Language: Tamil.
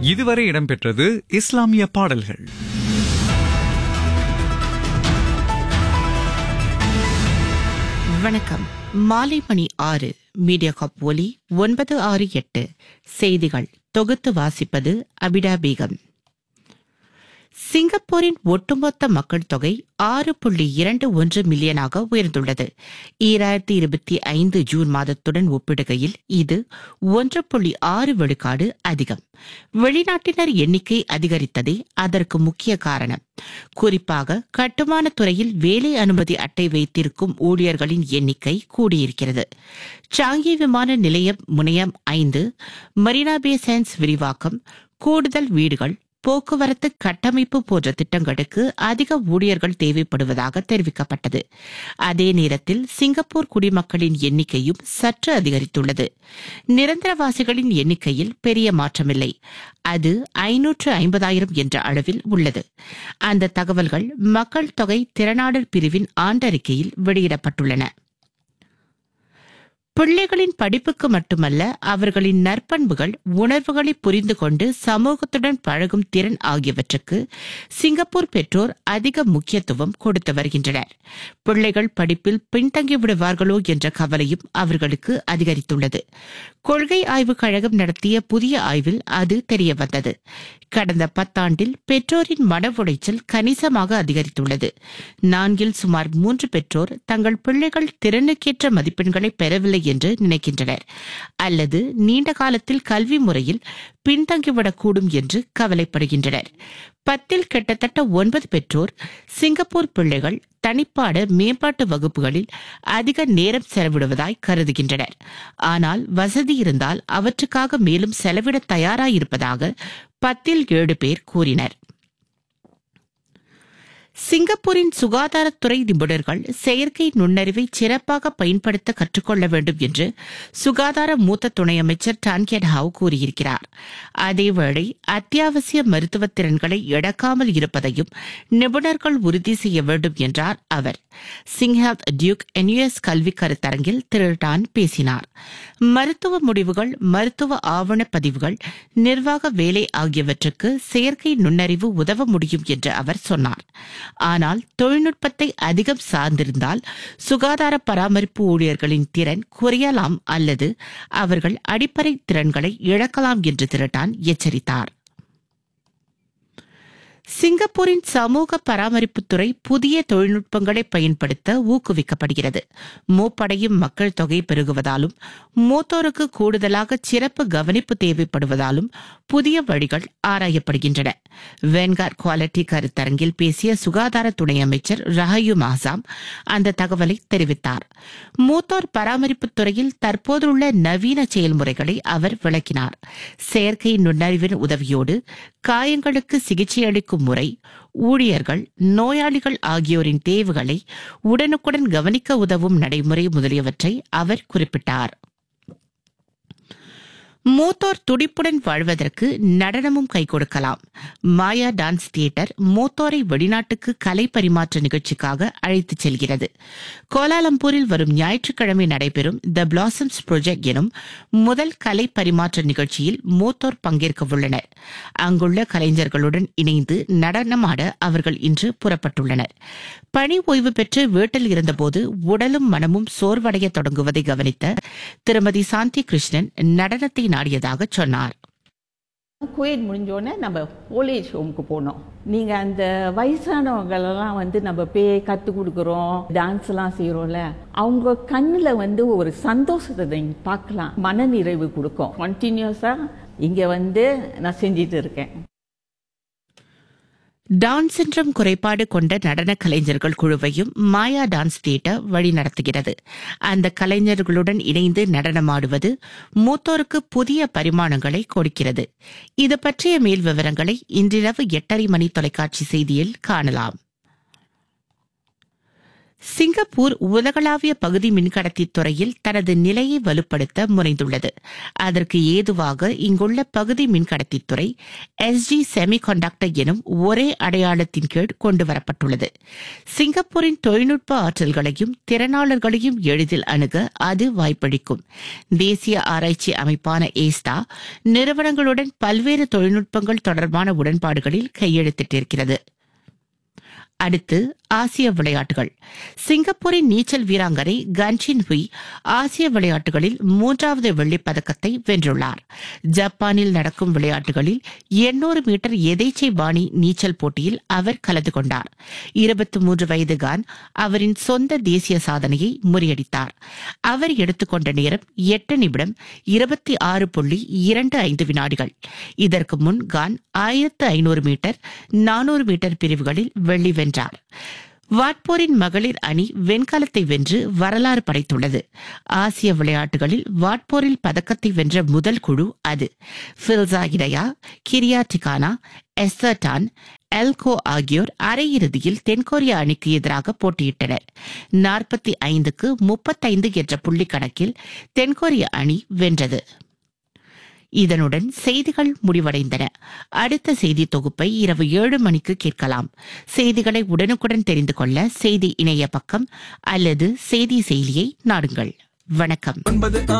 இதுவரை இடம்பெற்றது இஸ்லாமிய பாடல்கள் வணக்கம் மாலை மணி ஆறு மீடியா காப் ஒலி ஒன்பது ஆறு எட்டு செய்திகள் தொகுத்து வாசிப்பது அபிடா பேகம் சிங்கப்பூரின் ஒட்டுமொத்த மக்கள் தொகை ஆறு புள்ளி இரண்டு ஒன்று மில்லியனாக உயர்ந்துள்ளது ஈராயிரத்தி இருபத்தி ஐந்து ஜூன் மாதத்துடன் ஒப்பிடுகையில் இது ஒன்று புள்ளி ஆறு விழுக்காடு அதிகம் வெளிநாட்டினர் எண்ணிக்கை அதிகரித்ததே அதற்கு முக்கிய காரணம் குறிப்பாக கட்டுமான துறையில் வேலை அனுமதி அட்டை வைத்திருக்கும் ஊழியர்களின் எண்ணிக்கை கூடியிருக்கிறது சாங்கி விமான நிலையம் முனையம் ஐந்து மரீனா பே சயின்ஸ் விரிவாக்கம் கூடுதல் வீடுகள் போக்குவரத்து கட்டமைப்பு போன்ற திட்டங்களுக்கு அதிக ஊழியர்கள் தேவைப்படுவதாக தெரிவிக்கப்பட்டது அதே நேரத்தில் சிங்கப்பூர் குடிமக்களின் எண்ணிக்கையும் சற்று அதிகரித்துள்ளது நிரந்தரவாசிகளின் எண்ணிக்கையில் பெரிய மாற்றமில்லை அது ஐநூற்று ஐம்பதாயிரம் என்ற அளவில் உள்ளது அந்த தகவல்கள் மக்கள் தொகை திறனாடல் பிரிவின் ஆண்டறிக்கையில் வெளியிடப்பட்டுள்ளன பிள்ளைகளின் படிப்புக்கு மட்டுமல்ல அவர்களின் நற்பண்புகள் உணர்வுகளை புரிந்து கொண்டு சமூகத்துடன் பழகும் திறன் ஆகியவற்றுக்கு சிங்கப்பூர் பெற்றோர் அதிக முக்கியத்துவம் கொடுத்து வருகின்றனர் பிள்ளைகள் படிப்பில் பின்தங்கி விடுவார்களோ என்ற கவலையும் அவர்களுக்கு அதிகரித்துள்ளது கொள்கை ஆய்வுக் கழகம் நடத்திய புதிய ஆய்வில் அது தெரியவந்தது கடந்த பத்தாண்டில் பெற்றோரின் மன உளைச்சல் கணிசமாக அதிகரித்துள்ளது நான்கில் சுமார் மூன்று பெற்றோர் தங்கள் பிள்ளைகள் திறனுக்கேற்ற மதிப்பெண்களை பெறவில்லை என்று நினைக்கின்றனர் அல்லது நீண்ட காலத்தில் கல்வி முறையில் பின்தங்கிவிடக்கூடும் என்று கவலைப்படுகின்றனர் பத்தில் கிட்டத்தட்ட ஒன்பது பெற்றோர் சிங்கப்பூர் பிள்ளைகள் தனிப்பாட மேம்பாட்டு வகுப்புகளில் அதிக நேரம் செலவிடுவதாய் கருதுகின்றனர் ஆனால் வசதி இருந்தால் அவற்றுக்காக மேலும் செலவிட தயாராயிருப்பதாக பத்தில் ஏழு பேர் கூறினர் சிங்கப்பூரின் சுகாதாரத்துறை நிபுணர்கள் செயற்கை நுண்ணறிவை சிறப்பாக பயன்படுத்த கற்றுக்கொள்ள வேண்டும் என்று சுகாதார மூத்த துணை அமைச்சர் டான்கெட் ஹாவ் கூறியிருக்கிறார் அதேவேளை அத்தியாவசிய மருத்துவ திறன்களை இழக்காமல் இருப்பதையும் நிபுணர்கள் உறுதி செய்ய வேண்டும் என்றார் அவர் சிங்ஹாத் டியூக் என்யூஎஸ் கல்வி கருத்தரங்கில் திரு டான் பேசினார் மருத்துவ முடிவுகள் மருத்துவ ஆவண பதிவுகள் நிர்வாக வேலை ஆகியவற்றுக்கு செயற்கை நுண்ணறிவு உதவ முடியும் என்று அவர் சொன்னார் ஆனால் தொழில்நுட்பத்தை அதிகம் சார்ந்திருந்தால் சுகாதார பராமரிப்பு ஊழியர்களின் திறன் குறையலாம் அல்லது அவர்கள் அடிப்படை திறன்களை இழக்கலாம் என்று திரட்டான் எச்சரித்தார் சிங்கப்பூரின் சமூக பராமரிப்புத்துறை புதிய தொழில்நுட்பங்களை பயன்படுத்த ஊக்குவிக்கப்படுகிறது மூப்படையும் மக்கள் தொகை பெருகுவதாலும் மூத்தோருக்கு கூடுதலாக சிறப்பு கவனிப்பு தேவைப்படுவதாலும் புதிய வழிகள் ஆராயப்படுகின்றன வென்கார் குவாலிட்டி கருத்தரங்கில் பேசிய சுகாதார துணை அமைச்சர் ரஹயு மாசாம் அந்த தகவலை தெரிவித்தார் மூத்தோர் பராமரிப்புத் துறையில் தற்போதுள்ள நவீன செயல்முறைகளை அவர் விளக்கினார் செயற்கை நுண்ணறிவின் உதவியோடு காயங்களுக்கு சிகிச்சை அளிக்கும் முறை ஊழியர்கள் நோயாளிகள் ஆகியோரின் தேவைகளை உடனுக்குடன் கவனிக்க உதவும் நடைமுறை முதலியவற்றை அவர் குறிப்பிட்டார் மூத்தோர் துடிப்புடன் வாழ்வதற்கு நடனமும் கை கொடுக்கலாம் மாயா டான்ஸ் தியேட்டர் மூத்தோரை வெளிநாட்டுக்கு கலை பரிமாற்ற நிகழ்ச்சிக்காக அழைத்துச் செல்கிறது கோலாலம்பூரில் வரும் ஞாயிற்றுக்கிழமை நடைபெறும் த பிளாசம்ஸ் ப்ரொஜெக்ட் எனும் முதல் கலை பரிமாற்ற நிகழ்ச்சியில் மூத்தோர் பங்கேற்க உள்ளனர் அங்குள்ள கலைஞர்களுடன் இணைந்து நடனமாட அவர்கள் இன்று புறப்பட்டுள்ளனர் பணி ஓய்வு பெற்று வீட்டில் இருந்தபோது உடலும் மனமும் சோர்வடைய தொடங்குவதை கவனித்த திருமதி சாந்தி கிருஷ்ணன் நடனத்தை நாடியதாக சொன்னார் குவைட் முடிஞ்சோடனே நம்ம ஓல்டேஜ் ஹோமுக்கு போனோம் நீங்கள் அந்த வயசானவங்களெல்லாம் வந்து நம்ம பே கற்றுக் கொடுக்குறோம் டான்ஸ்லாம் செய்கிறோம்ல அவங்க கண்ணில் வந்து ஒரு சந்தோஷத்தை நீங்கள் பார்க்கலாம் மனநிறைவு கொடுக்கும் கண்டினியூஸாக இங்கே வந்து நான் செஞ்சிட்டு இருக்கேன் டான் சின்ரம் குறைபாடு கொண்ட நடன கலைஞர்கள் குழுவையும் மாயா டான்ஸ் தியேட்டர் வழிநடத்துகிறது அந்த கலைஞர்களுடன் இணைந்து நடனமாடுவது மூத்தோருக்கு புதிய பரிமாணங்களை கொடுக்கிறது இது பற்றிய மேல் விவரங்களை இன்றிரவு எட்டரை மணி தொலைக்காட்சி செய்தியில் காணலாம் சிங்கப்பூர் உலகளாவிய பகுதி மின்கடத்தி துறையில் தனது நிலையை வலுப்படுத்த முனைந்துள்ளது அதற்கு ஏதுவாக இங்குள்ள பகுதி மின்கடத்தி துறை எஸ்ஜி செமிகண்டக்டர் எனும் ஒரே அடையாளத்தின் கீழ் கொண்டுவரப்பட்டுள்ளது சிங்கப்பூரின் தொழில்நுட்ப ஆற்றல்களையும் திறனாளர்களையும் எளிதில் அணுக அது வாய்ப்பளிக்கும் தேசிய ஆராய்ச்சி அமைப்பான ஏஸ்டா நிறுவனங்களுடன் பல்வேறு தொழில்நுட்பங்கள் தொடர்பான உடன்பாடுகளில் கையெழுத்திட்டிருக்கிறது அடுத்து ஆசிய விளையாட்டுகள் சிங்கப்பூரின் நீச்சல் வீராங்கனை கன்சின் ஹுய் ஆசிய விளையாட்டுகளில் மூன்றாவது வெள்ளிப் பதக்கத்தை வென்றுள்ளார் ஜப்பானில் நடக்கும் விளையாட்டுகளில் 800 மீட்டர் எதேச்சை பாணி நீச்சல் போட்டியில் அவர் கலந்து கொண்டார் இருபத்தி மூன்று வயது கான் அவரின் சொந்த தேசிய சாதனையை முறியடித்தார் அவர் எடுத்துக்கொண்ட நேரம் எட்டு நிமிடம் இருபத்தி ஆறு புள்ளி இரண்டு ஐந்து வினாடிகள் இதற்கு முன் கான் ஆயிரத்து ஐநூறு மீட்டர் நானூறு மீட்டர் பிரிவுகளில் வெள்ளி வென்றார் வாட்போரின் மகளிர் அணி வெண்கலத்தை வென்று வரலாறு படைத்துள்ளது ஆசிய விளையாட்டுகளில் வாட்போரில் பதக்கத்தை வென்ற முதல் குழு அது ஃபில்சா இடையா கிரியா டிகானா எஸ்தர்டான் எல்கோ ஆகியோர் அரையிறுதியில் தென்கொரிய அணிக்கு எதிராக போட்டியிட்டனர் நாற்பத்தி ஐந்துக்கு முப்பத்தைந்து என்ற புள்ளி கணக்கில் தென்கொரிய அணி வென்றது இதனுடன் செய்திகள் முடிவடைந்தன அடுத்த செய்தி தொகுப்பை இரவு ஏழு மணிக்கு கேட்கலாம் செய்திகளை உடனுக்குடன் தெரிந்து கொள்ள செய்தி இணைய பக்கம் அல்லது செய்தி செயலியை நாடுங்கள் வணக்கம் ஒன்பது